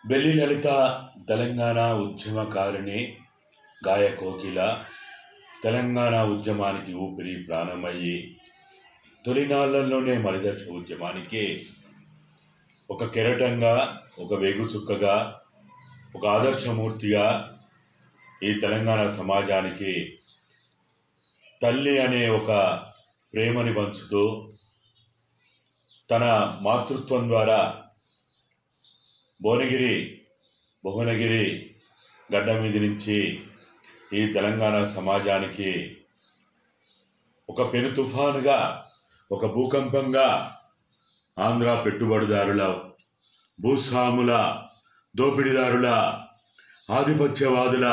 belly లలిత తెలంగాణ ఉద్యమకారిణి గాయ కోకిల తెలంగాణ ఉద్యమానికి ఊపిరి ప్రాణమయ్యి తొలినాళ్లలోనే మలిదశ ఉద్యమానికి ఒక కెరటంగా ఒక వేగుచుక్కగా ఒక ఆదర్శమూర్తిగా ఈ తెలంగాణ సమాజానికి తల్లి అనే ఒక ప్రేమని పంచుతూ తన మాతృత్వం ద్వారా భువనగిరి భువనగిరి గడ్డ మీద నుంచి ఈ తెలంగాణ సమాజానికి ఒక పెను తుఫానుగా ఒక భూకంపంగా ఆంధ్ర పెట్టుబడిదారుల భూస్వాముల దోపిడీదారుల ఆధిపత్యవాదుల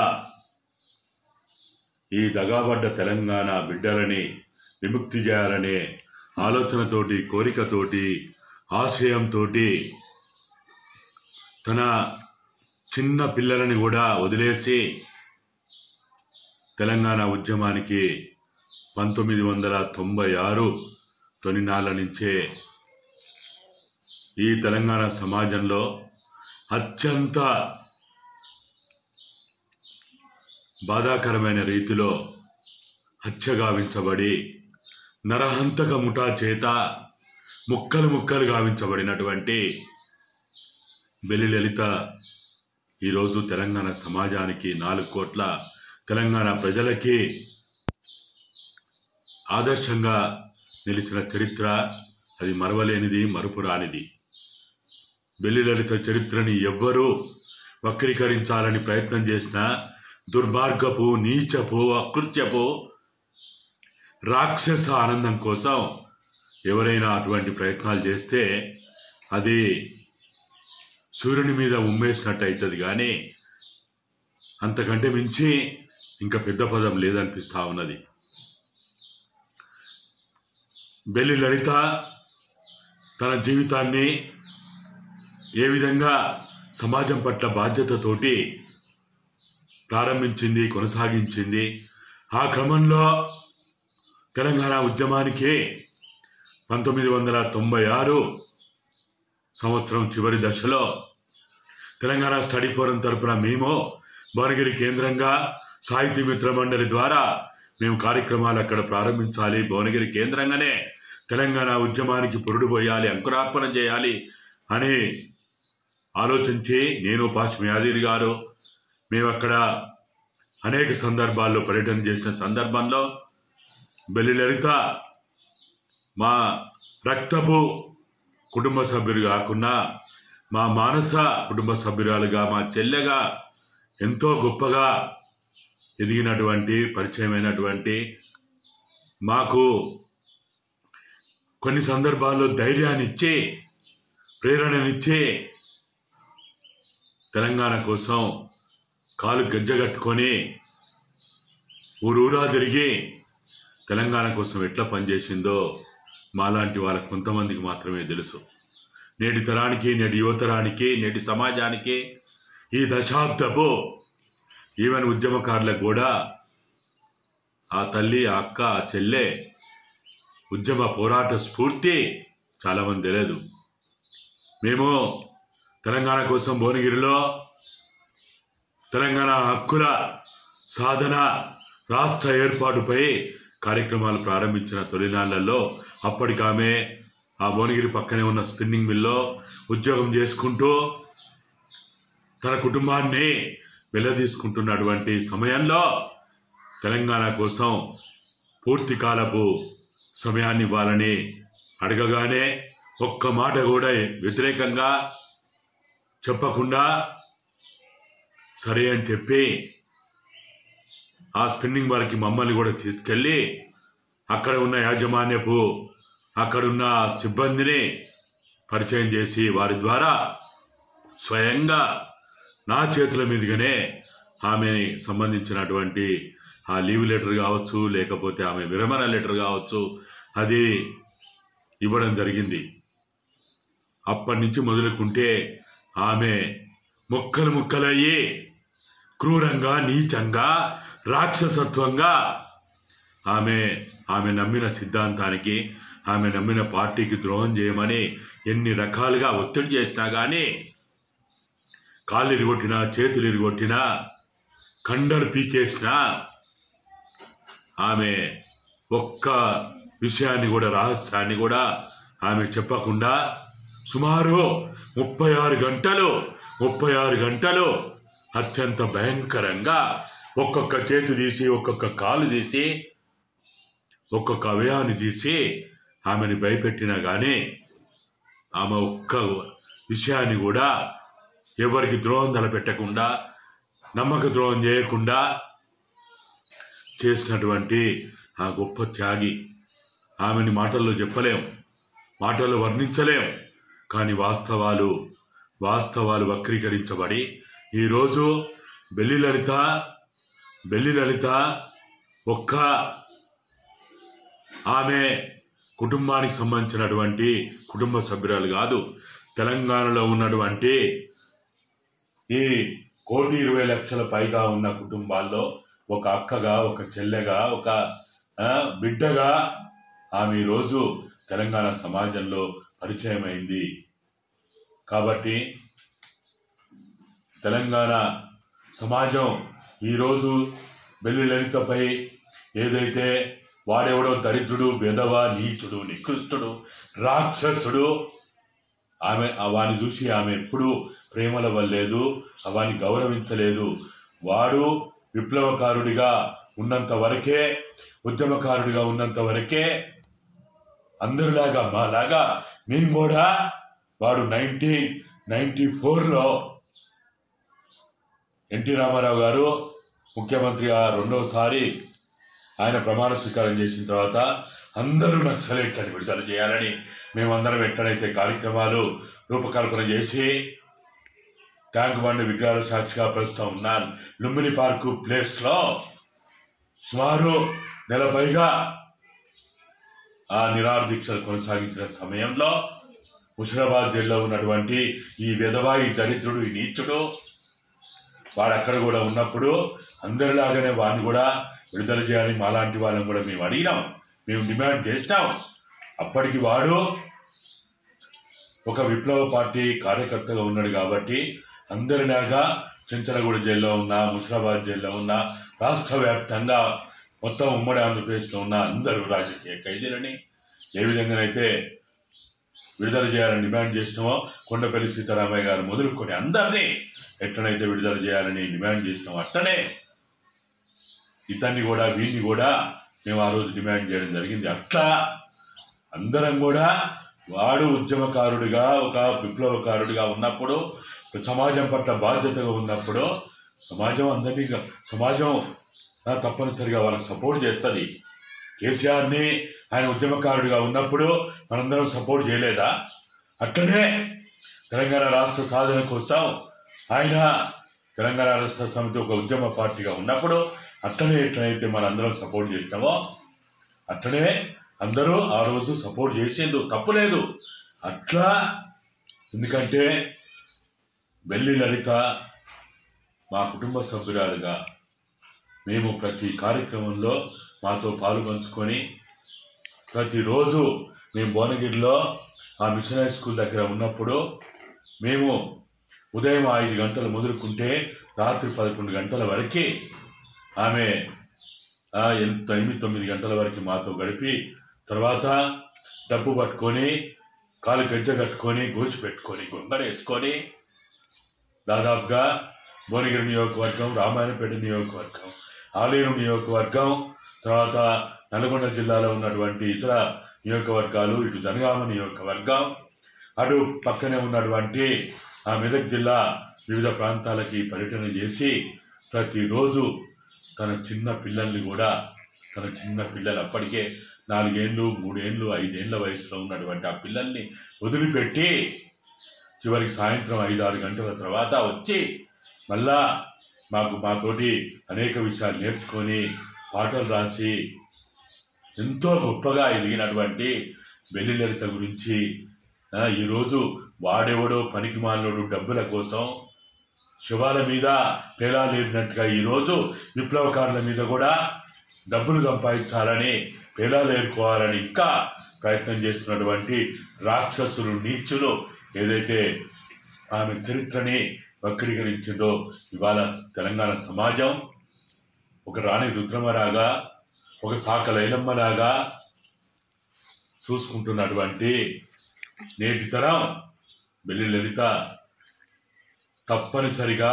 ఈ దగాబడ్డ తెలంగాణ బిడ్డలని విముక్తి చేయాలనే ఆలోచనతోటి కోరికతోటి ఆశయంతోటి తన చిన్న పిల్లలని కూడా వదిలేసి తెలంగాణ ఉద్యమానికి పంతొమ్మిది వందల తొంభై ఆరు తొలినాళ్ళ నుంచే ఈ తెలంగాణ సమాజంలో అత్యంత బాధాకరమైన రీతిలో హత్యగావించబడి నరహంతక ముఠా చేత ముక్కలు ముక్కలు గావించబడినటువంటి బెల్లి లలిత ఈరోజు తెలంగాణ సమాజానికి నాలుగు కోట్ల తెలంగాణ ప్రజలకి ఆదర్శంగా నిలిచిన చరిత్ర అది మరవలేనిది మరుపురానిది బెల్లి లలిత చరిత్రని ఎవ్వరూ వక్రీకరించాలని ప్రయత్నం చేసినా దుర్మార్గపు నీచపు అకృత్యపు రాక్షస ఆనందం కోసం ఎవరైనా అటువంటి ప్రయత్నాలు చేస్తే అది సూర్యుని మీద ఉమ్మేసినట్టు అవుతుంది కానీ అంతకంటే మించి ఇంకా పెద్ద పదం లేదనిపిస్తా ఉన్నది బెల్లి లలిత తన జీవితాన్ని ఏ విధంగా సమాజం పట్ల బాధ్యతతోటి ప్రారంభించింది కొనసాగించింది ఆ క్రమంలో తెలంగాణ ఉద్యమానికి పంతొమ్మిది వందల తొంభై ఆరు సంవత్సరం చివరి దశలో తెలంగాణ స్టడీ ఫోరం తరపున మేము భువనగిరి కేంద్రంగా సాహితీ మిత్ర మండలి ద్వారా మేము కార్యక్రమాలు అక్కడ ప్రారంభించాలి భువనగిరి కేంద్రంగానే తెలంగాణ ఉద్యమానికి పురుడు పోయాలి అంకురార్పణ చేయాలి అని ఆలోచించి నేను పాశ్మి యాదగిరి గారు మేము అక్కడ అనేక సందర్భాల్లో పర్యటన చేసిన సందర్భంలో బెల్లి లలిత మా రక్తపు కుటుంబ సభ్యులు కాకుండా మా మానస కుటుంబ సభ్యురాలుగా మా చెల్లెగా ఎంతో గొప్పగా ఎదిగినటువంటి పరిచయమైనటువంటి మాకు కొన్ని సందర్భాల్లో ధైర్యాన్ని ఇచ్చి ప్రేరణనిచ్చి తెలంగాణ కోసం కాలు గజ్జగట్టుకొని ఊరూరా తిరిగి తెలంగాణ కోసం ఎట్లా పనిచేసిందో మాలాంటి వాళ్ళ కొంతమందికి మాత్రమే తెలుసు నేటి తరానికి నేటి యువతరానికి నేటి సమాజానికి ఈ దశాబ్దపు ఈవెన్ ఉద్యమకారులకు కూడా ఆ తల్లి ఆ అక్క ఆ చెల్లె ఉద్యమ పోరాట స్ఫూర్తి చాలామంది తెలియదు మేము తెలంగాణ కోసం భువనగిరిలో తెలంగాణ హక్కుల సాధన రాష్ట్ర ఏర్పాటుపై కార్యక్రమాలు ప్రారంభించిన తొలినాళ్లలో అప్పటికామె ఆ భువనగిరి పక్కనే ఉన్న స్పిన్నింగ్ మిల్లో ఉద్యోగం చేసుకుంటూ తన కుటుంబాన్ని వెల్లదీసుకుంటున్నటువంటి సమయంలో తెలంగాణ కోసం పూర్తి కాలపు సమయాన్ని ఇవ్వాలని అడగగానే ఒక్క మాట కూడా వ్యతిరేకంగా చెప్పకుండా సరే అని చెప్పి ఆ స్పిన్నింగ్ బార్కి మమ్మల్ని కూడా తీసుకెళ్ళి అక్కడ ఉన్న యాజమాన్యపు అక్కడున్న సిబ్బందిని పరిచయం చేసి వారి ద్వారా స్వయంగా నా చేతుల మీదుగానే ఆమెని సంబంధించినటువంటి ఆ లీవ్ లెటర్ కావచ్చు లేకపోతే ఆమె విరమణ లెటర్ కావచ్చు అది ఇవ్వడం జరిగింది అప్పటి నుంచి మొదలుకుంటే ఆమె ముక్కలు ముక్కలయ్యి క్రూరంగా నీచంగా రాక్షసత్వంగా ఆమె ఆమె నమ్మిన సిద్ధాంతానికి ఆమె నమ్మిన పార్టీకి ద్రోహం చేయమని ఎన్ని రకాలుగా ఒత్తిడి చేసినా కానీ కాళ్ళు ఇరిగొట్టినా చేతులు ఇరిగొట్టినా కండలు పీకేసినా ఆమె ఒక్క విషయాన్ని కూడా రహస్యాన్ని కూడా ఆమె చెప్పకుండా సుమారు ముప్పై ఆరు గంటలు ముప్పై ఆరు గంటలు అత్యంత భయంకరంగా ఒక్కొక్క చేతి తీసి ఒక్కొక్క కాలు తీసి ఒక్కొక్క అవయాన్ని తీసి ఆమెను భయపెట్టినా కానీ ఆమె ఒక్క విషయాన్ని కూడా ఎవరికి ద్రోహం తలపెట్టకుండా నమ్మక ద్రోహం చేయకుండా చేసినటువంటి ఆ గొప్ప త్యాగి ఆమెని మాటల్లో చెప్పలేం మాటల్లో వర్ణించలేం కానీ వాస్తవాలు వాస్తవాలు వక్రీకరించబడి ఈరోజు బెల్లి లలిత బెల్లి లలిత ఒక్క ఆమె కుటుంబానికి సంబంధించినటువంటి కుటుంబ సభ్యురాలు కాదు తెలంగాణలో ఉన్నటువంటి ఈ కోటి ఇరవై లక్షల పైగా ఉన్న కుటుంబాల్లో ఒక అక్కగా ఒక చెల్లెగా ఒక ఆ, బిడ్డగా ఆమె ఈరోజు తెలంగాణ సమాజంలో పరిచయం అయింది కాబట్టి తెలంగాణ సమాజం ఈరోజు బెల్లి లలితపై ఏదైతే వాడెవడో దరిద్రుడు విధవ నీచుడు నికృష్టుడు రాక్షసుడు ఆమె వాని చూసి ఆమె ఎప్పుడూ ప్రేమల వల్లేదు వాని గౌరవించలేదు వాడు విప్లవకారుడిగా ఉన్నంత వరకే ఉద్యమకారుడిగా ఉన్నంత వరకే అందరిలాగా మాలాగా మేము కూడా వాడు నైన్టీన్ నైన్టీ ఫోర్లో ఎన్టీ రామారావు గారు ముఖ్యమంత్రిగా రెండవసారి ఆయన ప్రమాణ స్వీకారం చేసిన తర్వాత అందరూ నక్సలైట్లను విడుదల చేయాలని మేమందరం ఎక్కడైతే కార్యక్రమాలు రూపకల్పన చేసి ట్యాంక్ బండ్ విగ్రహాల సాక్షిగా ప్రస్తుతం ఉన్నాను లుంబిని పార్కు ప్లేస్లో సుమారు నెల పైగా ఆ నిరాహార దీక్షలు కొనసాగించిన సమయంలో ముషిరాబాద్ జైల్లో ఉన్నటువంటి ఈ విధవా ఈ దరిద్రుడు ఈ నీచుడు వాడు అక్కడ కూడా ఉన్నప్పుడు అందరిలాగానే వాడిని కూడా విడుదల చేయాలని మాలాంటి వాళ్ళని కూడా మేము అడిగినాం మేము డిమాండ్ చేసినాం అప్పటికి వాడు ఒక విప్లవ పార్టీ కార్యకర్తగా ఉన్నాడు కాబట్టి అందరిలాగా చెంచలగూడ జైల్లో ఉన్న ముషిరాబాద్ జైల్లో ఉన్న రాష్ట్ర వ్యాప్తంగా మొత్తం ఉమ్మడి ఆంధ్రప్రదేశ్లో ఉన్న అందరూ రాజకీయ ఖైదీలని ఏ విధంగానైతే విడుదల చేయాలని డిమాండ్ చేసినామో కొండపల్లి సీతారామయ్య గారు మొదలుకొని అందరినీ ఎట్లనైతే విడుదల చేయాలని డిమాండ్ చేసినామో అట్లనే ఇతన్ని కూడా వీడిని కూడా మేము ఆ రోజు డిమాండ్ చేయడం జరిగింది అట్లా అందరం కూడా వాడు ఉద్యమకారుడిగా ఒక విప్లవకారుడిగా ఉన్నప్పుడు సమాజం పట్ల బాధ్యతగా ఉన్నప్పుడు సమాజం అందరినీ సమాజం ఆ, తప్పనిసరిగా వాళ్ళకి సపోర్ట్ చేస్తుంది కేసీఆర్ని ఆయన ఉద్యమకారుడిగా ఉన్నప్పుడు మనందరం సపోర్ట్ చేయలేదా అట్లనే తెలంగాణ రాష్ట్ర సాధన కోసం ఆయన తెలంగాణ రాష్ట్ర సమితి ఒక ఉద్యమ పార్టీగా ఉన్నప్పుడు అట్లనే ఎట్లయితే మనందరం సపోర్ట్ చేసినామో అట్లనే అందరూ ఆ రోజు సపోర్ట్ చేసేందు తప్పులేదు అట్లా ఎందుకంటే వెల్లి లలిత మా కుటుంబ సభ్యురాలుగా మేము ప్రతి కార్యక్రమంలో మాతో పాలు పంచుకొని ప్రతిరోజు మేము భువనగిరిలో ఆ మిషనరీ స్కూల్ దగ్గర ఉన్నప్పుడు మేము ఉదయం ఐదు గంటలు మొదలుకుంటే రాత్రి పదకొండు గంటల వరకు ఆమె ఆ, ఎంత ఎనిమిది తొమ్మిది గంటల వరకు మాతో గడిపి తర్వాత డబ్బు పట్టుకొని కాలు గజ్జ కట్టుకొని గోచి పెట్టుకొని గొంగడ వేసుకొని దాదాపుగా భువనగిరి నియోజకవర్గం రామాయణపేట నియోజకవర్గం ఆలేరు నియోజకవర్గం తర్వాత నల్గొండ జిల్లాలో ఉన్నటువంటి ఇతర నియోజకవర్గాలు ఇటు జనగామ నియోజకవర్గం అటు పక్కనే ఉన్నటువంటి ఆ మెదక్ జిల్లా వివిధ ప్రాంతాలకి పర్యటన చేసి ప్రతిరోజు తన చిన్న పిల్లల్ని కూడా తన చిన్న పిల్లలు అప్పటికే నాలుగేళ్ళు మూడేళ్ళు ఐదేళ్ల వయసులో ఉన్నటువంటి ఆ పిల్లల్ని వదిలిపెట్టి చివరికి సాయంత్రం ఐదు ఆరు గంటల తర్వాత వచ్చి మళ్ళా మాకు మాతోటి అనేక విషయాలు నేర్చుకొని పాటలు రాసి ఎంతో గొప్పగా ఎదిగినటువంటి వెల్లి లలిత గురించి ఆ, ఈరోజు వాడెవడో పనికి మాలోడు డబ్బుల కోసం శివాల మీద పేలాలేరినట్టుగా ఈరోజు విప్లవకారుల మీద కూడా డబ్బులు సంపాదించాలని పేలాలు ఏరుకోవాలని ఇంకా ప్రయత్నం చేస్తున్నటువంటి రాక్షసులు నీచులు ఏదైతే ఆమె చరిత్రని వక్రీకరించిందో ఇవాళ తెలంగాణ సమాజం ఒక రాణి రుద్రమలాగా ఒక శాఖ లైలమ్మలాగా చూసుకుంటున్నటువంటి నేటి తరం బెల్లి లలిత తప్పనిసరిగా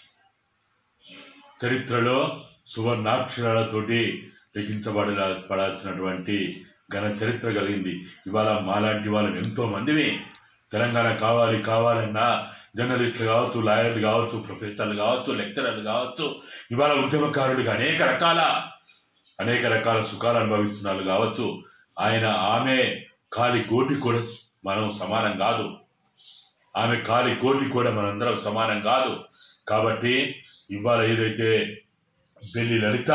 చరిత్రలో సువర్ణాక్షరాలతోటి లిఖించబడ పడాల్సినటువంటి ఘన చరిత్ర కలిగింది ఇవాళ మాలాంటి వాళ్ళం ఎంతో మందివి తెలంగాణ కావాలి కావాలన్నా జర్నలిస్టులు కావచ్చు లాయర్లు కావచ్చు ప్రొఫెసర్లు కావచ్చు లెక్చరర్లు కావచ్చు ఇవాళ ఉద్యమకారుడికి అనేక రకాల అనేక రకాల సుఖాలు అనుభవిస్తున్నారు కావచ్చు ఆయన ఆమె కాలి కోటి కూడా మనం సమానం కాదు ఆమె కాలి కోటి కూడా మనందరం సమానం కాదు కాబట్టి ఇవాళ ఏదైతే బెల్లి లలిత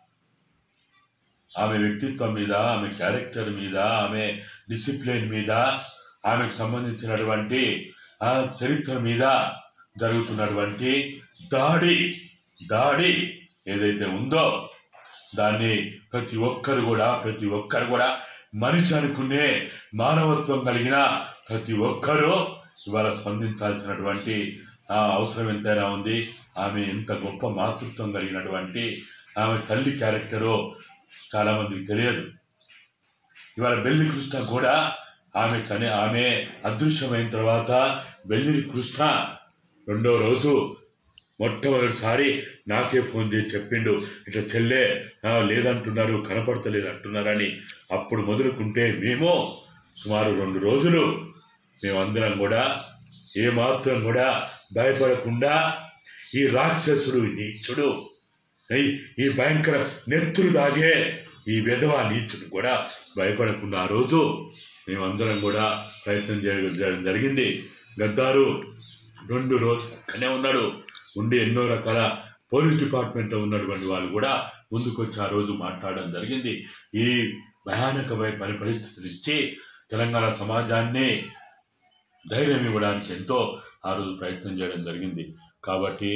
ఆమె వ్యక్తిత్వం మీద ఆమె క్యారెక్టర్ మీద ఆమె డిసిప్లిన్ మీద ఆమెకు సంబంధించినటువంటి ఆ చరిత్ర మీద జరుగుతున్నటువంటి దాడి దాడి ఏదైతే ఉందో దాన్ని ప్రతి ఒక్కరు కూడా ప్రతి ఒక్కరు కూడా మనిషి అనుకునే మానవత్వం కలిగిన ప్రతి ఒక్కరూ ఇవాళ స్పందించాల్సినటువంటి ఆ అవసరం ఎంతైనా ఉంది ఆమె ఎంత గొప్ప మాతృత్వం కలిగినటువంటి ఆమె తల్లి క్యారెక్టరో చాలా మందికి తెలియదు ఇవాళ బెల్లి కృష్ణ కూడా ఆమె చని ఆమె అదృశ్యమైన తర్వాత బెల్లి కృష్ణ రెండో రోజు మొట్టమొదటిసారి నాకే ఫోన్ చేసి చెప్పిండు ఇట్లా చెల్లె ఆ, లేదంటున్నారు కనపడతలేదు అంటున్నారని అప్పుడు మొదలుకుంటే మేము సుమారు రెండు రోజులు మేమందరం కూడా ఏమాత్రం కూడా భయపడకుండా ఈ రాక్షసుడు ఈ నీచుడు ఏయ్, ఈ భయంకర నెత్తులు దాగే ఈ విధవ నీచుడు కూడా భయపడకుండా ఆ రోజు మేమందరం కూడా ప్రయత్నం చేయడం చేయడం జరిగింది గద్దారు రెండు రోజులు అక్కడనే ఉన్నాడు ఉండి ఎన్నో రకాల పోలీస్ డిపార్ట్మెంట్లో ఉన్నటువంటి వాళ్ళు కూడా ముందుకొచ్చి ఆ రోజు మాట్లాడడం జరిగింది ఈ భయానకమైన పని పరిస్థితులు ఇచ్చి తెలంగాణ సమాజాన్ని ధైర్యం ఇవ్వడానికి ఎంతో ఆ రోజు ప్రయత్నం చేయడం జరిగింది కాబట్టి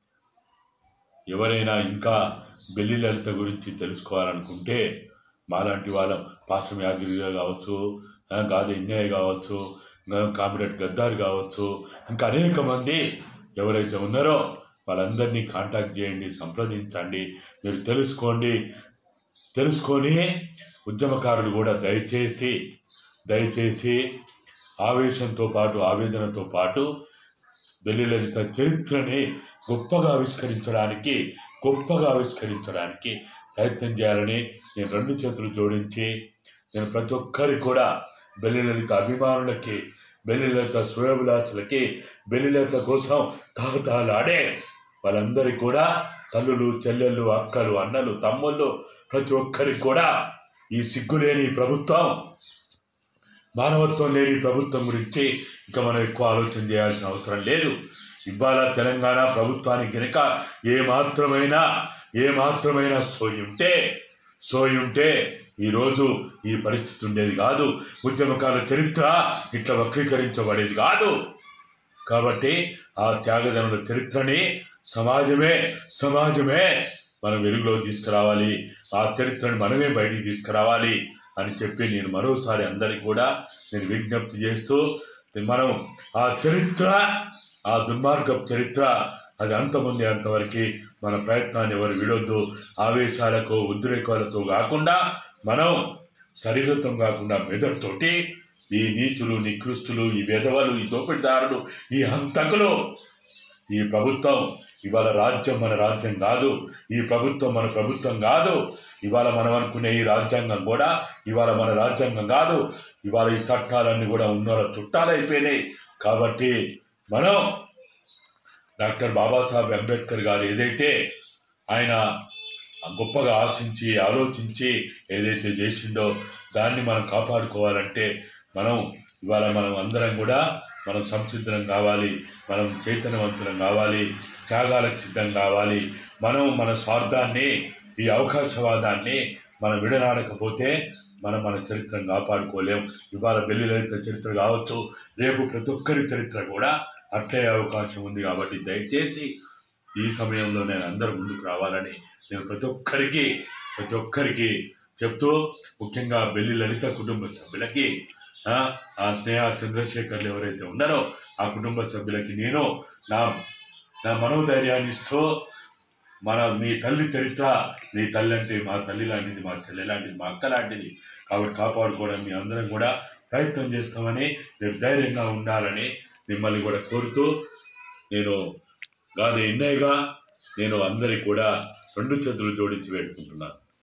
ఎవరైనా ఇంకా బెల్లి లలిత గురించి తెలుసుకోవాలనుకుంటే మాలాంటి వాళ్ళ పాసం యాదగిరి గారు కావచ్చు ఆ, గాది ఇంజయ్య కావచ్చు ఆ, కామిరెడ్డి గద్దార్ కావచ్చు ఇంకా అనేక మంది ఎవరైతే ఉన్నారో వాళ్ళందరినీ కాంటాక్ట్ చేయండి సంప్రదించండి మీరు తెలుసుకోండి తెలుసుకొని ఉద్యమకారులు కూడా దయచేసి దయచేసి ఆవేశంతో పాటు ఆవేదనతో పాటు బెల్లి లలిత చరిత్రని గొప్పగా ఆవిష్కరించడానికి గొప్పగా ఆవిష్కరించడానికి ప్రయత్నం చేయాలని నేను రెండు చేతులు జోడించి నేను ప్రతి ఒక్కరికి కూడా బెల్లి లలిత అభిమానులకి బెల్లి లలిత సూర్యవిలాసులకి బెల్లి లలిత కోసం తాహతాలాడే వాళ్ళందరికీ కూడా తల్లులు చెల్లెళ్ళు అక్కలు అన్నలు తమ్ముళ్ళు ప్రతి ఒక్కరికి కూడా ఈ సిగ్గులేని ఈ ప్రభుత్వం మానవత్వం లేని ప్రభుత్వం గురించి ఇక మనం ఎక్కువ ఆలోచన చేయాల్సిన అవసరం లేదు ఇవాళ తెలంగాణ ప్రభుత్వానికి గనక ఏ మాత్రమైనా ఏ మాత్రమైనా సోయి ఉంటే సోయి ఉంటే ఈరోజు ఈ పరిస్థితి ఉండేది కాదు ఉద్యమకాల చరిత్ర ఇట్లా వక్రీకరించబడేది కాదు కాబట్టి ఆ త్యాగదనుల చరిత్రని సమాజమే సమాజమే మనం వెలుగులో తీసుకురావాలి ఆ చరిత్రని మనమే బయటికి తీసుకురావాలి అని చెప్పి నేను మరోసారి అందరికి కూడా నేను విజ్ఞప్తి చేస్తూ మనం ఆ చరిత్ర ఆ దుర్మార్గపు చరిత్ర అది అంతముందే అంతవరకు మన ప్రయత్నాన్ని ఎవరు విడొద్దు ఆవేశాలకు ఉద్రేకాలతో కాకుండా మనం శరీరత్వం కాకుండా మెదడుతోటి ఈ నీచులు నికృస్తులు ఈ వెధవలు ఈ దోపిడిదారులు ఈ హంతకులు ఈ ప్రభుత్వం ఇవాళ రాజ్యం మన రాజ్యం కాదు ఈ ప్రభుత్వం మన ప్రభుత్వం కాదు ఇవాళ మనం అనుకునే ఈ రాజ్యాంగం కూడా ఇవాళ మన రాజ్యాంగం కాదు ఇవాళ ఈ చట్టాలన్నీ కూడా ఉన్న చుట్టాలైపోయినాయి కాబట్టి మనం డాక్టర్ బాబాసాహెబ్ అంబేద్కర్ గారు ఏదైతే ఆయన గొప్పగా ఆశించి ఆలోచించి ఏదైతే చేసిండో దాన్ని మనం కాపాడుకోవాలంటే మనం ఇవాళ మనం అందరం కూడా మనం సంసిద్ధం కావాలి మనం చైతన్యవంతులం కావాలి త్యాగాలకు సిద్ధం కావాలి మనం మన స్వార్థాన్ని ఈ అవకాశవాదాన్ని మనం విడనాడకపోతే మనం మన చరిత్రను కాపాడుకోలేం ఇవాళ బెల్లి లలిత చరిత్ర కావచ్చు రేపు ప్రతి ఒక్కరి చరిత్ర కూడా అట్లే అవకాశం ఉంది కాబట్టి దయచేసి ఈ సమయంలో నేను అందరూ ముందుకు రావాలని నేను ప్రతి ఒక్కరికి ప్రతి ఒక్కరికి చెప్తూ ముఖ్యంగా బెల్లి లలిత కుటుంబ సభ్యులకి ఆ, ఆ స్నేహ చంద్రశేఖర్లు ఎవరైతే ఉన్నారో ఆ కుటుంబ సభ్యులకి నేను నా నా మనోధైర్యాన్ని ఇస్తూ మన మీ తల్లి చరిత్ర మీ తల్లి అంటే మా తల్లి లాంటిది మా చెల్లి లాంటిది మా అక్క లాంటిది కాబట్టి కాపాడుకోవడం మీ అందరం కూడా ప్రయత్నం చేస్తామని మీరు ధైర్యంగా ఉండాలని మిమ్మల్ని కూడా కోరుతూ నేను గాలి ఎన్నయ్యగా నేను అందరికి కూడా రెండు చేతులు జోడించి వేడుకుంటున్నాను